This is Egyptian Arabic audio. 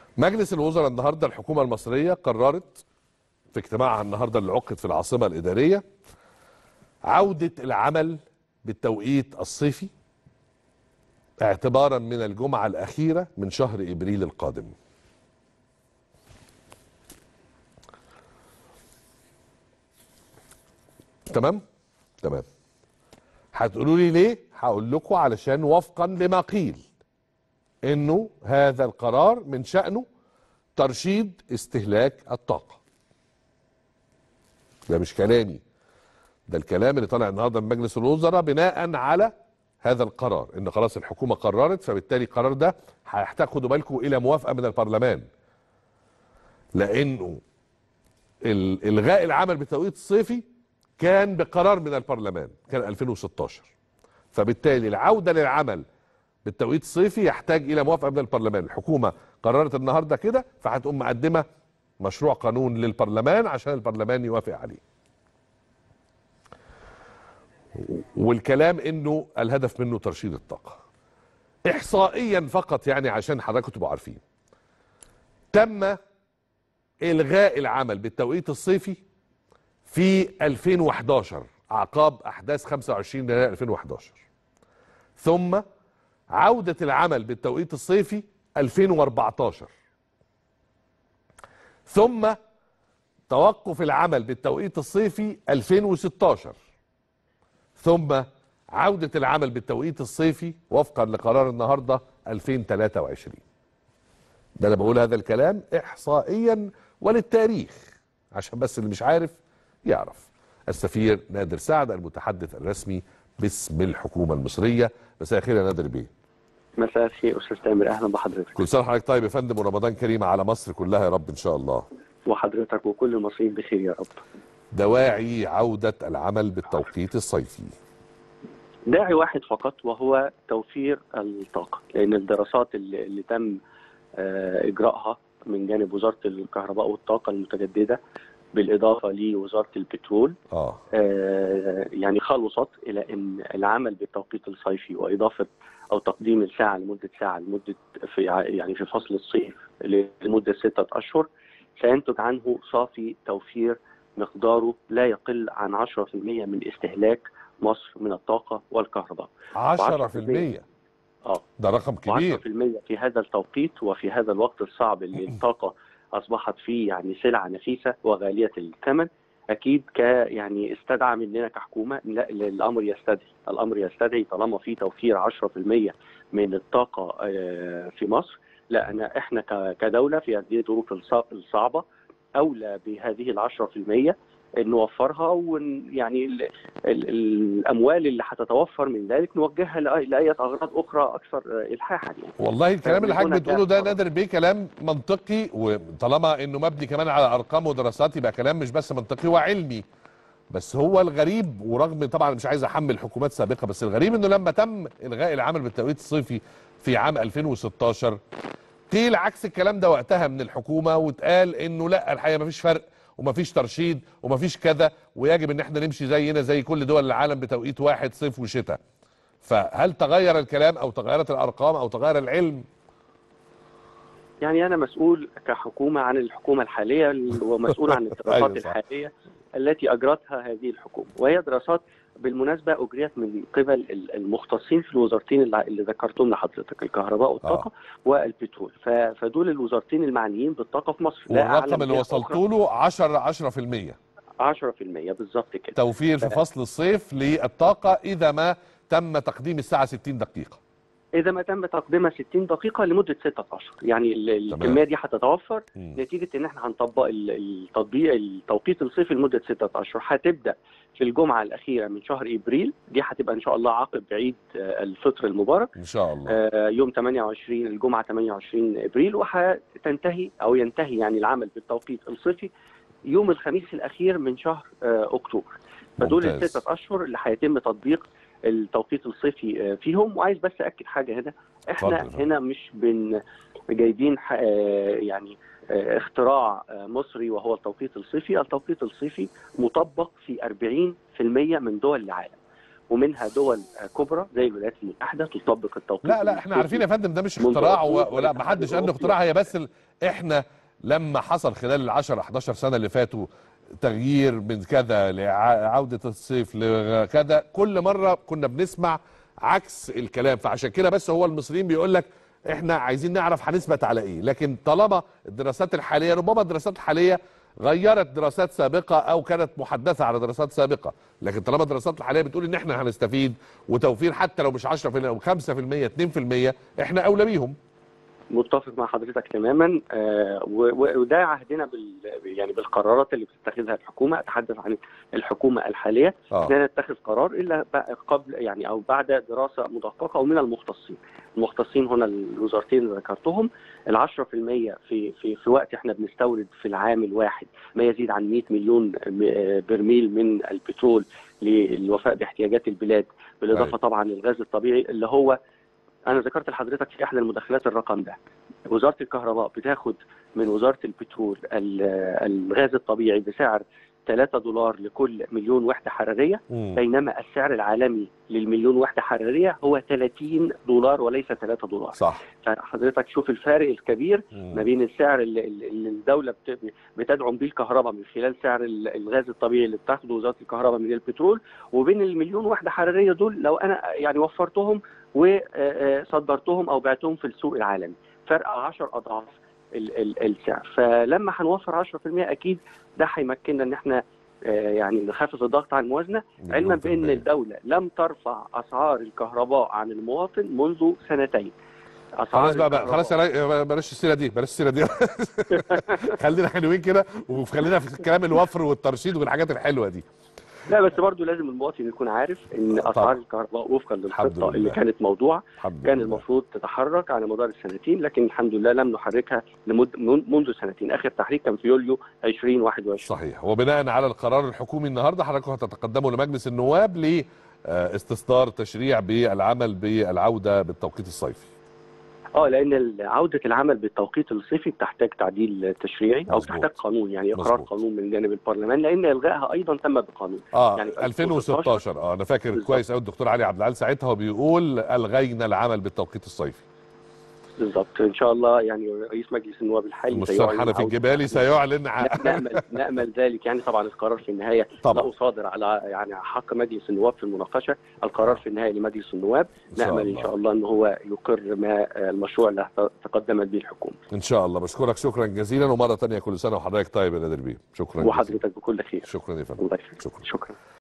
مجلس الوزراء النهارده الحكومه المصريه قررت في اجتماعها النهارده اللي عقد في العاصمه الاداريه عوده العمل بالتوقيت الصيفي اعتبارا من الجمعه الاخيره من شهر ابريل القادم. تمام؟ تمام. هتقولوا لي ليه؟ هقول لكم علشان وفقا لما قيل انه هذا القرار من شأنه ترشيد استهلاك الطاقة ده مش كلامي ده الكلام اللي طالع النهارده من مجلس الوزراء بناء على هذا القرار ان خلاص الحكومة قررت فبالتالي القرار ده هيحتاج خدوا بالكم الى موافقة من البرلمان لانه ال- الغاء العمل بالتوقيت الصيفي كان بقرار من البرلمان كان 2016 فبالتالي العودة للعمل بالتوقيت الصيفي يحتاج الى موافقه من البرلمان الحكومه قررت النهارده كده فهتقوم مقدمه مشروع قانون للبرلمان عشان البرلمان يوافق عليه والكلام انه الهدف منه ترشيد الطاقه احصائيا فقط يعني عشان حضراتكم تبقوا عارفين تم الغاء العمل بالتوقيت الصيفي في 2011 اعقاب احداث 25 يناير 2011 ثم عودة العمل بالتوقيت الصيفي 2014 ثم توقف العمل بالتوقيت الصيفي 2016 ثم عودة العمل بالتوقيت الصيفي وفقا لقرار النهاردة 2023 ده أنا بقول هذا الكلام إحصائيا وللتاريخ عشان بس اللي مش عارف يعرف السفير نادر سعد المتحدث الرسمي باسم الحكومة المصرية مساء الخير يا نادر بيه مساء الخير استاذ تامر اهلا بحضرتك كل سنه وحضرتك طيب يا فندم ورمضان كريم على مصر كلها يا رب ان شاء الله وحضرتك وكل المصريين بخير يا رب دواعي عودة العمل بالتوقيت الصيفي داعي واحد فقط وهو توفير الطاقه لان الدراسات اللي, اللي تم آه، اجراءها من جانب وزاره الكهرباء والطاقه المتجدده بالاضافه لوزاره البترول اه آه، يعني خلصت الى ان العمل بالتوقيت الصيفي واضافه او تقديم الساعه لمده ساعه لمده في يعني في فصل الصيف لمده سته اشهر سينتج عنه صافي توفير مقداره لا يقل عن 10% من استهلاك مصر من الطاقه والكهرباء 10% اه ده رقم كبير 10% في هذا التوقيت وفي هذا الوقت الصعب اللي الطاقه اصبحت فيه يعني سلعه نفيسه وغاليه الثمن اكيد ك يعني استدعى مننا كحكومه لا الامر يستدعي الامر يستدعي طالما في توفير 10% من الطاقه آه، في مصر لا انا احنا ك- كدوله في هذه الظروف الص- الصعبه اولى بهذه ال 10% إن نوفرها ويعني ال ال الاموال اللي هتتوفر من ذلك نوجهها لأي- لاي اغراض اخرى اكثر آه، الحاحا يعني والله الكلام اللي حضرتك هنا بتقوله ده كان- نادر بيه كلام منطقي وطالما انه مبني كمان على ارقام ودراسات يبقى كلام مش بس منطقي وعلمي بس هو الغريب ورغم طبعا مش عايز احمل حكومات سابقه بس الغريب انه لما تم الغاء العمل بالتوقيت الصيفي في عام 2016 قيل عكس الكلام ده وقتها من الحكومه واتقال انه لا الحقيقه مفيش فرق ومفيش ترشيد ومفيش كذا ويجب ان احنا نمشي زينا زي كل دول العالم بتوقيت واحد صيف وشتاء فهل تغير الكلام او تغيرت الارقام او تغير العلم يعني انا مسؤول كحكومه عن الحكومه الحاليه ومسؤول عن الدراسات أيوة صح. الحاليه التي اجرتها هذه الحكومه وهي دراسات بالمناسبه اجريت من قبل ال- المختصين في الوزارتين اللي اللي ذكرتهم لحضرتك الكهرباء والطاقه والبترول ف- فدول الوزارتين المعنيين بالطاقه في مصر لا أعلم والرقم اللي جهة وصلت أخرى. له 10 10% 10% بالظبط كده توفير في فصل الصيف للطاقه اذا ما تم تقديم الساعه 60 دقيقه اذا ما تم تقديمها 60 دقيقه لمده 6 اشهر يعني ال- تمام. الكميه دي هتتوفر مم. نتيجه ان احنا هنطبق ال- التطبيق التوقيت الصيفي لمده 6 اشهر هتبدا في الجمعه الاخيره من شهر ابريل دي هتبقى ان شاء الله عقب عيد آه، الفطر المبارك ان شاء الله آه، يوم 28 الجمعه 28 ابريل وهتنتهي او ينتهي يعني العمل بالتوقيت الصيفي يوم الخميس الاخير من شهر آه، اكتوبر فدول ممتاز. الستة اشهر اللي هيتم تطبيق التوقيت الصيفي آه، فيهم وعايز بس اكد حاجه هنا احنا اتفضل. هنا مش بن جايبين ح- آه، يعني آه، اختراع آه، مصري وهو التوقيت الصيفي التوقيت الصيفي مطبق في 40% من دول العالم ومنها دول آه، كبرى زي الولايات المتحده تطبق التوقيت لا لا احنا عارفين يا فندم ده مش منذ اختراع عقود و- ولا والاتحاد ما حدش قال انه الأوروبي. اختراع هي بس ال... احنا لما حصل خلال ال 10 11 سنه اللي فاتوا تغيير من كذا لعوده الصيف لكذا كل مره كنا بنسمع عكس الكلام فعشان كده بس هو المصريين بيقول لك احنا عايزين نعرف هنثبت على ايه لكن طالما الدراسات الحاليه ربما الدراسات الحاليه غيرت دراسات سابقه او كانت محدثه على دراسات سابقه لكن طالما الدراسات الحاليه بتقول ان احنا هنستفيد وتوفير حتى لو مش 10% او 5% 2% احنا اولى بيهم متفق مع حضرتك تماما آه، و- و- وده عهدنا بال يعني بالقرارات اللي بتتخذها الحكومه اتحدث عن الحكومه الحاليه اه لا نتخذ قرار الا بقى قبل يعني او بعد دراسه مدققه ومن المختصين. المختصين هنا الوزارتين اللي ذكرتهم ال 10% في في في وقت احنا بنستورد في العام الواحد ما يزيد عن 100 مليون م- برميل من البترول للوفاء باحتياجات البلاد بالاضافه أيوة. طبعا للغاز الطبيعي اللي هو انا ذكرت لحضرتك في احدى المداخلات الرقم ده. وزاره الكهرباء بتاخد من وزاره البترول ال- الغاز الطبيعي بسعر 3 دولار لكل مليون وحده حراريه مم. بينما السعر العالمي للمليون وحده حراريه هو 30 دولار وليس 3 دولار صح فحضرتك شوف الفارق الكبير مم. ما بين السعر اللي, اللي الدوله بت- بتدعم بيه الكهرباء من خلال سعر ال- الغاز الطبيعي اللي بتاخده وزاره الكهرباء من البترول وبين المليون وحده حراريه دول لو انا يعني وفرتهم وصدرتهم او بعتهم في السوق العالمي فرق 10 اضعاف ال- ال- السعر فلما هنوفر 10% اكيد ده هيمكننا ان احنا آه، يعني نخفف الضغط على الموازنه علما مليون في بان المية. الدوله لم ترفع اسعار الكهرباء عن المواطن منذ سنتين أسعار خلاص بقى, بقى الكهرباء- خلاص يا راي- بلاش السيره دي بلاش السيره دي خلينا حلوين كده وخلينا في الكلام الوفر والترشيد والحاجات الحلوه دي لا بس برضه لازم المواطن يكون عارف ان طبعا. اسعار الكهرباء وفقا الحمد للخطه اللي لله. كانت موضوعه الحمد كان لله. المفروض تتحرك على مدار السنتين لكن الحمد لله لم نحركها لمد من- منذ سنتين اخر تحريك كان في يوليو 2021 صحيح وبناء على القرار الحكومي النهارده حضراتكم هتتقدموا لمجلس النواب لاستصدار تشريع بالعمل بالعوده بالتوقيت الصيفي اه لان ال- عوده العمل بالتوقيت الصيفي بتحتاج تعديل تشريعي او مظبوط. بتحتاج قانون يعني اقرار مظبوط. قانون من جانب البرلمان لان الغائها ايضا تم بقانون اه يعني في 2016 اه انا فاكر بالظبط. كويس قوي الدكتور علي عبد العال ساعتها هو بيقول الغينا العمل بالتوقيت الصيفي بالظبط ان شاء الله يعني رئيس مجلس النواب الحالي المستشار سيعلن حنفي عودة الجبالي سيعلن ع- ن- نامل نامل ذلك يعني طبعا القرار في النهايه طبعا لا صادر على يعني حق مجلس النواب في المناقشه القرار في النهايه لمجلس النواب إن شاء نامل ان الله. شاء الله ان هو يقر ما آه، المشروع اللي تقدمت به الحكومه ان شاء الله بشكرك شكرا جزيلا ومره تانية كل سنه وحضرتك طيب يا نادر بيه شكرا جزيلا. وحضرتك بكل خير شكرا يا فندم الله يخليك شكرا شكرا